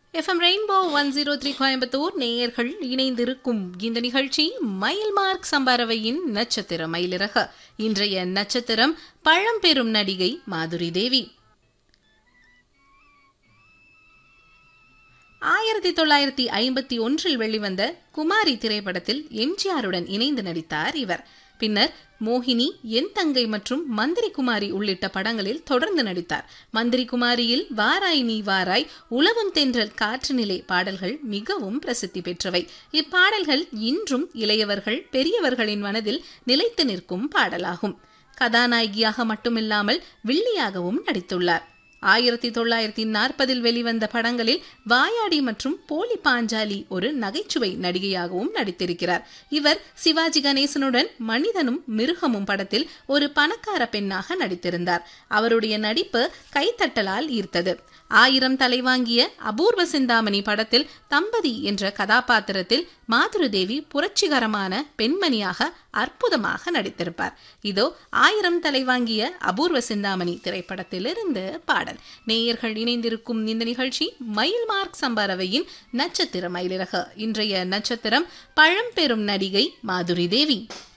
FM rainbow one zero three Coimbatore நேயர்கள் இணைந்திருக்கும் இந்த நிகழ்ச்சி மயில் மார்க் சம்பாரவையின் நட்சத்திர மயிலிறக இன்றைய நட்சத்திரம் பழம்பெரும் நடிகை மாதுரி தேவி ஆயிரத்தி தொள்ளாயிரத்தி ஐம்பத்தி ஒன்றில் வெளிவந்த குமாரி திரைப்படத்தில் எம்ஜிஆருடன் இணைந்து நடித்தார் இவர் பின்னர் மோகினி என் தங்கை மற்றும் மந்திரி குமாரி உள்ளிட்ட படங்களில் தொடர்ந்து நடித்தார் மந்திரி குமாரியில் வாராய் நீ வாராய் உலவும் தென்றல் காற்று நிலை பாடல்கள் மிகவும் பிரசித்தி பெற்றவை இப்பாடல்கள் இன்றும் இளையவர்கள் பெரியவர்களின் மனதில் நிலைத்து நிற்கும் பாடலாகும் கதாநாயகியாக மட்டுமில்லாமல் வில்லியாகவும் நடித்துள்ளார் ஆயிரத்தி தொள்ளாயிரத்தி நாற்பதில் வெளிவந்த படங்களில் வாயாடி மற்றும் போலி பாஞ்சாலி ஒரு நகைச்சுவை நடிகையாகவும் நடித்திருக்கிறார் இவர் சிவாஜி கணேசனுடன் மனிதனும் மிருகமும் படத்தில் ஒரு பணக்கார பெண்ணாக நடித்திருந்தார் அவருடைய நடிப்பு கைத்தட்டலால் ஈர்த்தது ஆயிரம் தலைவாங்கிய அபூர்வ சிந்தாமணி படத்தில் தம்பதி என்ற கதாபாத்திரத்தில் மாதுருதேவி புரட்சிகரமான பெண்மணியாக அற்புதமாக நடித்திருப்பார் இதோ ஆயிரம் தலைவாங்கிய அபூர்வ சிந்தாமணி திரைப்படத்திலிருந்து பாடல் நேயர்கள் இணைந்திருக்கும் இந்த நிகழ்ச்சி மயில் மார்க் சம்பாரவையின் நட்சத்திர மயிலிறக இன்றைய நட்சத்திரம் பழம்பெரும் நடிகை மாதுரி தேவி